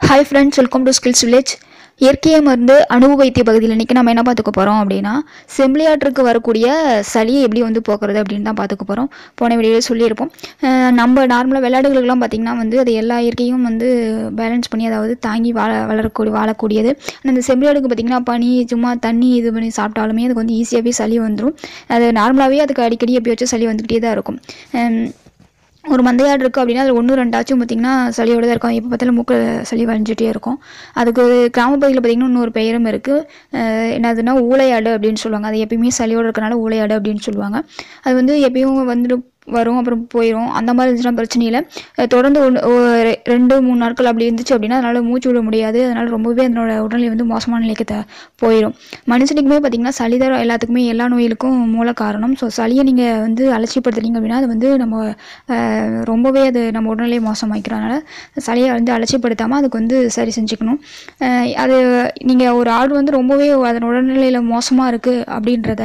hi friends welcome to skills village இயற்கையை மருந்து அணுவு வைத்திய பகுதியில் இன்றைக்கி நம்ம என்ன பார்த்துக்க போகிறோம் அப்படின்னா செம்பிளியாற்றுக்கு வரக்கூடிய சளியை எப்படி வந்து போக்குறது அப்படின்னு தான் பார்த்துக்க போகிறோம் போன வெளியில் சொல்லியிருப்போம் அஹ் நம்ம நார்மலாக விளையாடுகளுக்கெல்லாம் பார்த்திங்கன்னா வந்து அது எல்லா இயற்கையும் வந்து பேலன்ஸ் பண்ணி அதாவது தாங்கி வாழ வளரக்கூடிய வாழக்கூடியது ஆனால் இந்த செம்பிளியாடுக்கு பார்த்திங்கன்னா பனி சும்மா தண்ணி இது பண்ணி சாப்பிட்டாலுமே அதுக்கு வந்து ஈஸியாகவே சளி வந்துடும் அது நார்மலாகவே அதுக்கு அடிக்கடி எப்பயாச்சும் சளி வந்துக்கிட்டே தான் இருக்கும் அஹ் ஒரு மந்தையாடு இருக்குது அப்படின்னா அது ஒன்று ரெண்டாச்சும் பார்த்திங்கன்னா சளியோட தான் இருக்கும் எப்போ பார்த்தாலும் மூக்கில் சளி வளைஞ்சிட்டே இருக்கும் அதுக்கு கிராமப்பகுதியில் பார்த்திங்கன்னா இன்னொரு பெயரும் இருக்குது என்னதுன்னா ஊளையாடு அப்படின்னு சொல்லுவாங்க அது எப்பயுமே சளியோடு இருக்கனால ஊளையாடு அப்படின்னு சொல்லுவாங்க அது வந்து எப்பயும் வந்துட்டு வரும் அப்புறம் போயிடும் அந்த மாதிரி இருந்துச்சுன்னா பிரச்சனை இல்லை அஹ் தொடர்ந்து ஒன்று ஒரு ரெண்டு மூணு நாட்கள் அப்படி இருந்துச்சு அப்படின்னா அதனால் மூச்சு விட முடியாது அதனால் ரொம்பவே அதனோட உடல்நிலை வந்து மோசமான நிலைக்கு த போயிடும் மனுஷனுக்குமே பார்த்திங்கன்னா சளிதான் எல்லாத்துக்குமே எல்லா நோய்களுக்கும் மூல காரணம் ஸோ சளியை நீங்கள் வந்து அலட்சியப்படுத்துறீங்க அப்படின்னா அது வந்து நம்ம அஹ், ரொம்பவே அது நம்ம உடல்நிலையை மோசமாக்கிறோம் அதனால் சளியை வந்து அலட்சியப்படுத்தாமல் அதுக்கு வந்து சரி செஞ்சுக்கணும் அஹ், அது நீங்கள் ஒரு ஆடு வந்து ரொம்பவே அதன் உடல்நிலையில் மோசமாக இருக்குது அப்படின்றத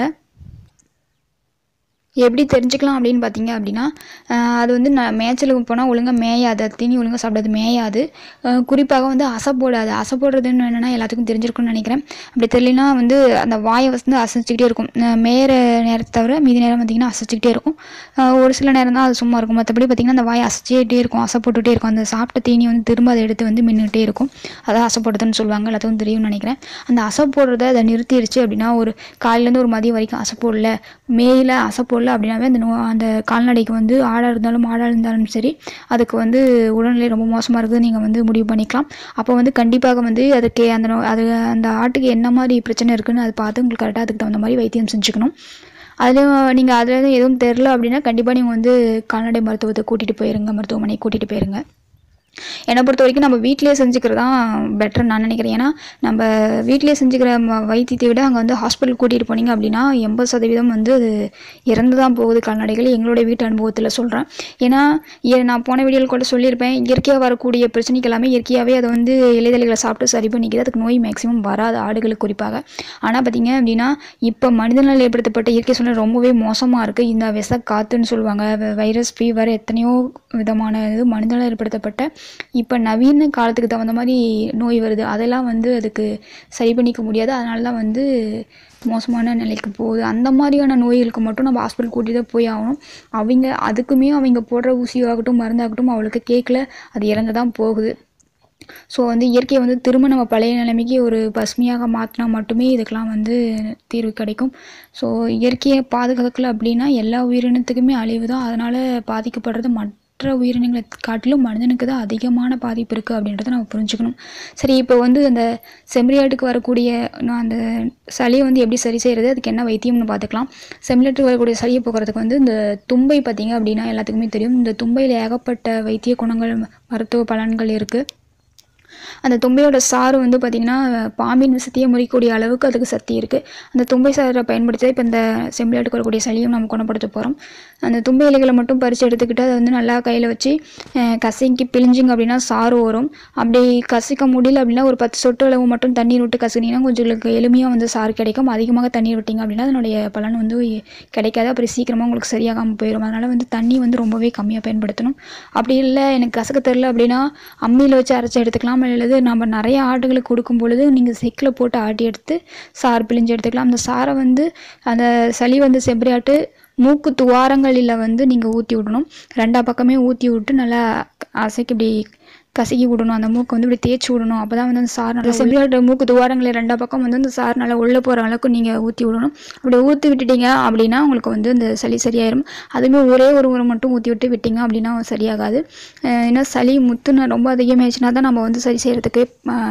எப்படி தெரிஞ்சுக்கலாம் அப்படின்னு பார்த்தீங்க அப்படின்னா ஆஹ் அது வந்து நான் மேய்ச்சலுக்கு போனால் ஒழுங்காக மேயாது அது தீனி ஒழுங்காக சாப்பிடாது மேயாது ஆஹ் குறிப்பாக வந்து அசை போடாது அசை போடுறதுன்னு என்னென்னா எல்லாத்துக்கும் தெரிஞ்சிருக்கும்னு நினைக்கிறேன் அப்படி தெரியலனா வந்து அந்த வாயை வந்து அசைச்சிக்கிட்டே இருக்கும் ஆஹ் மேயிற நேரத்தை தவிர மீதி நேரம் பார்த்திங்கன்னா அசைச்சிக்கிட்டே இருக்கும் ஆஹ் ஒரு சில நேரம் தான் அது சும்மா இருக்கும் மற்றபடி பார்த்திங்கன்னா அந்த வாயை அசைச்சிக்கிட்டே இருக்கும் அசை போட்டுகிட்டே இருக்கும் அந்த சாப்பிட்ட தீனி வந்து திரும்ப அதை எடுத்து வந்து மின்னுகிட்டே இருக்கும் அதான் அசை போடுறதுன்னு சொல்லுவாங்க எல்லாத்துக்கும் தெரியும்னு நினைக்கிறேன் அந்த அசை போடுறத அதை நிறுத்திடுச்சு அப்படின்னா ஒரு காலையிலேருந்து ஒரு மதியம் வரைக்கும் அசை போடல மேயில அசை போடல அப்படின்னாவே அந்த நோ அந்த கால்நடைக்கு வந்து ஆடாக இருந்தாலும் மாடாக இருந்தாலும் சரி அதுக்கு வந்து உடல்நிலை ரொம்ப மோசமாக இருக்குது நீங்கள் வந்து முடிவு பண்ணிக்கலாம் அப்போ வந்து கண்டிப்பாக வந்து அதுக்கு அந்த நோ அது அந்த ஆட்டுக்கு என்ன மாதிரி பிரச்சனை இருக்குன்னு அதை பார்த்து உங்களுக்கு கரெக்டாக அதுக்கு தகுந்த மாதிரி வைத்தியம் செஞ்சுக்கணும் அதுலேயும் நீங்கள் அதில் எதுவும் தெரில அப்படின்னா கண்டிப்பாக நீங்கள் வந்து கால்நடை மருத்துவத்தை கூட்டிகிட்டு போயிருங்க மருத்துவமனை கூட்டிகிட்டு போயிருங்க என்னை பொறுத்த வரைக்கும் நம்ம வீட்டிலேயே செஞ்சுக்கிறது தான் பெட்டர்னு நான் நினைக்கிறேன் ஏன்னா நம்ம வீட்டிலேயே செஞ்சுக்கிற ம- வைத்தியத்தை விட அங்கே வந்து ஹாஸ்பிட்டல் கூட்டிகிட்டு போனீங்க அப்படின்னா எண்பது சதவீதம் வந்து அது இறந்து தான் போகுது கால்நடைகள் எங்களுடைய வீட்டு அனுபவத்தில் சொல்கிறேன் ஏன்னா ஏ- நான் போன வீடியோவில் கூட சொல்லியிருப்பேன் இயற்கையாக வரக்கூடிய பிரச்சனைக்கு எல்லாமே இயற்கையாகவே அதை வந்து இலைதலைகளை சாப்பிட்டு சரி பண்ணிக்குது அதுக்கு நோய் மேக்ஸிமம் வராது ஆடுகளுக்கு குறிப்பாக ஆனால் பார்த்தீங்க அப்படின்னா இப்போ மனிதனால் ஏற்படுத்தப்பட்ட இயற்கை சூழ்நிலை ரொம்பவே மோசமாக இருக்குது இந்த விஷ காற்றுன்னு சொல்லுவாங்க வ- வைரஸ் ஃபீவர் எத்தனையோ விதமான இது மனிதனால் ஏற்படுத்தப்பட்ட இப்போ நவீன காலத்துக்கு தகுந்த மாதிரி நோய் வருது அதெல்லாம் வந்து அதுக்கு சரி பண்ணிக்க முடியாது அதனால தான் வந்து மோசமான நிலைக்கு போகுது அந்த மாதிரியான நோய்களுக்கு மட்டும் நம்ம ஹாஸ்பிட்டல் கூட்டிகிட்டு தான் போய் ஆகணும் அவங்க அதுக்குமே அவங்க போடுற ஊசியாகட்டும் மருந்தாகட்டும் அவளுக்கு கேட்கல அது இறந்து தான் போகுது ஸோ வந்து இயற்கையை வந்து திரும்ப நம்ம பழைய நிலைமைக்கு ஒரு பசுமையாக மாற்றினா மட்டுமே இதுக்கெல்லாம் வந்து தீர்வு கிடைக்கும் ஸோ இயற்கையை பாதுகாக்கல அப்படின்னா எல்லா உயிரினத்துக்குமே அழிவு தான் அதனால் பாதிக்கப்படுறது மற்ற உயிரினங்களை காட்டிலும் மனிதனுக்கு தான் அதிகமான பாதிப்பு இருக்குது அப்படின்றத நம்ம புரிஞ்சுக்கணும் சரி இப்போ வந்து அந்த செம்மறியாட்டுக்கு வரக்கூடிய நான் அந்த சளியை வந்து எப்படி சரி செய்கிறது அதுக்கு என்ன வைத்தியம்னு பார்த்துக்கலாம் செம்மறியாட்டுக்கு வரக்கூடிய சளியை போக்குறதுக்கு வந்து இந்த தும்பை பார்த்தீங்க அப்படின்னா எல்லாத்துக்குமே தெரியும் இந்த தும்பையில் ஏகப்பட்ட வைத்திய குணங்கள் மருத்துவ பலன்கள் இருக்குது அந்த தும்பையோட சாறு வந்து பார்த்திங்கன்னா பாம்பின் விஷத்தையே முறிக்கக்கூடிய அளவுக்கு அதுக்கு சக்தி இருக்குது அந்த தும்பை சாறை பயன்படுத்தி இப்போ இந்த செம்பிளாட்டுக்கு வரக்கூடிய சளியும் நம்ம குணப்படுத்த போகிறோம் அந்த தும்பை இலைகளை மட்டும் பறித்து எடுத்துக்கிட்டு அதை வந்து நல்லா கையில் வச்சு அஹ், கசக்கி பிழிஞ்சிங்க அப்படின்னா சாறு வரும் அப்படி கசிக்க முடியல அப்படின்னா ஒரு பத்து சொட்டு அளவு மட்டும் தண்ணீர் விட்டு கசக்கினீங்கன்னா கொஞ்சம் உங்களுக்கு எளிமையாக வந்து சாறு கிடைக்கும் அதிகமாக தண்ணீர் விட்டீங்க அப்படின்னா அதனுடைய பலன் வந்து கிடைக்காது அப்புறம் சீக்கிரமாக உங்களுக்கு சரியாகாமல் போயிடும் அதனால் வந்து தண்ணி வந்து ரொம்பவே கம்மியாக பயன்படுத்தணும் அப்படி இல்லை எனக்கு கசக்க தெரில அப்படின்னா அம்மியில் வச்சு அரைச்சி எடுத்துக்கலாம் அல்லது நம்ம நிறைய ஆடுகளுக்கு கொடுக்கும் பொழுது நீங்கள் செக்கில் போட்டு ஆட்டி எடுத்து சாறு பிழிஞ்சு எடுத்துக்கலாம் அந்த சாறை வந்து அந்த சளி வந்து செம்பரியாட்டு மூக்கு துவாரங்களில் வந்து நீங்கள் ஊற்றி விடணும் ரெண்டா பக்கமே ஊற்றி விட்டு நல்லா அசைக்கு இப்படி கசக்கி விடணும் அந்த மூக்கை வந்து இப்படி தேய்ச்சி விடணும் அப்போ தான் வந்து அந்த சார் நல்லா செம்பியாட்டு மூக்கு துவாரங்களில் ரெண்டா பக்கம் வந்து அந்த சார் நல்லா உள்ளே போகிற அளவுக்கு நீங்கள் ஊற்றி விடணும் அப்படி ஊற்றி விட்டுட்டீங்க அப்படின்னா உங்களுக்கு வந்து இந்த சளி சரியாயிரும் அதுவுமே ஒரே ஒரு முறை மட்டும் ஊற்றி விட்டு விட்டீங்க அப்படின்னா சரியாகாது அஹ் ஏன்னா சளி முத்துன ரொம்ப அதிகமாகிடுச்சுன்னா தான் நம்ம வந்து சரி செய்கிறதுக்கு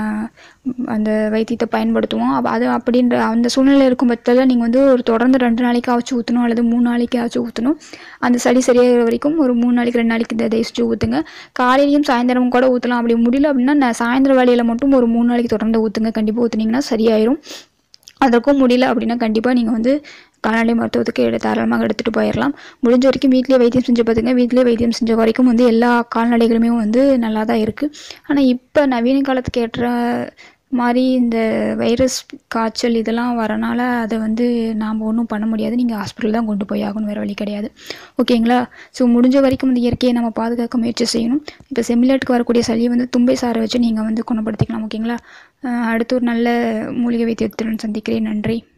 அந்த வைத்தியத்தை பயன்படுத்துவோம் அப்ப அது அப்படின்ற அந்த சூழ்நிலை இருக்கும் பட்சத்தில் நீங்கள் வந்து ஒரு தொடர்ந்து ரெண்டு நாளைக்காச்சும் ஊற்றணும் அல்லது மூணு நாளைக்காச்சும் ஊற்றணும் அந்த சளி சரியாகிற வரைக்கும் ஒரு மூணு நாளைக்கு ரெண்டு நாளைக்கு இந்த தேய்ச்சிட்டு ஊற்றுங்க காலையிலையும் சாயந்தரமும் கூட ஊற்றலாம் அப்படி முடியல அப்படின்னா நான் சாயந்தர வேலையில் மட்டும் ஒரு மூணு நாளைக்கு தொடர்ந்து ஊற்றுங்க கண்டிப்பாக ஊற்றுனீங்கன்னா சரியாயிரும் அதற்கும் முடியல அப்படின்னா கண்டிப்பாக நீங்கள் வந்து கால்நடை மருத்துவத்துக்கு எடு தாராளமாக எடுத்துகிட்டு போயிடலாம் முடிஞ்ச வரைக்கும் வீட்டிலே வைத்தியம் செஞ்சு பார்த்துங்க வீட்டிலே வைத்தியம் செஞ்ச வரைக்கும் வந்து எல்லா கால்நடைகளுமே வந்து நல்லா தான் இருக்குது ஆனால் இப்போ நவீன காலத்துக்கு ஏற்ற மாதிரி இந்த வைரஸ் காய்ச்சல் இதெல்லாம் வரனால அதை வந்து நாம் ஒன்றும் பண்ண முடியாது நீங்கள் ஹாஸ்பிட்டல் தான் கொண்டு போய் ஆகணும் வேறு வழி கிடையாது ஓகேங்களா ஸோ முடிஞ்ச வரைக்கும் இந்த இயற்கையை நம்ம பாதுகாக்க முயற்சி செய்யணும் இப்போ செமிலேட்டுக்கு வரக்கூடிய சளியை வந்து தும்பை சாரை வச்சு நீங்கள் வந்து குணப்படுத்திக்கலாம் ஓகேங்களா அஹ் அடுத்து ஒரு நல்ல மூலிகை வைத்தியத்துடன் சந்திக்கிறேன் நன்றி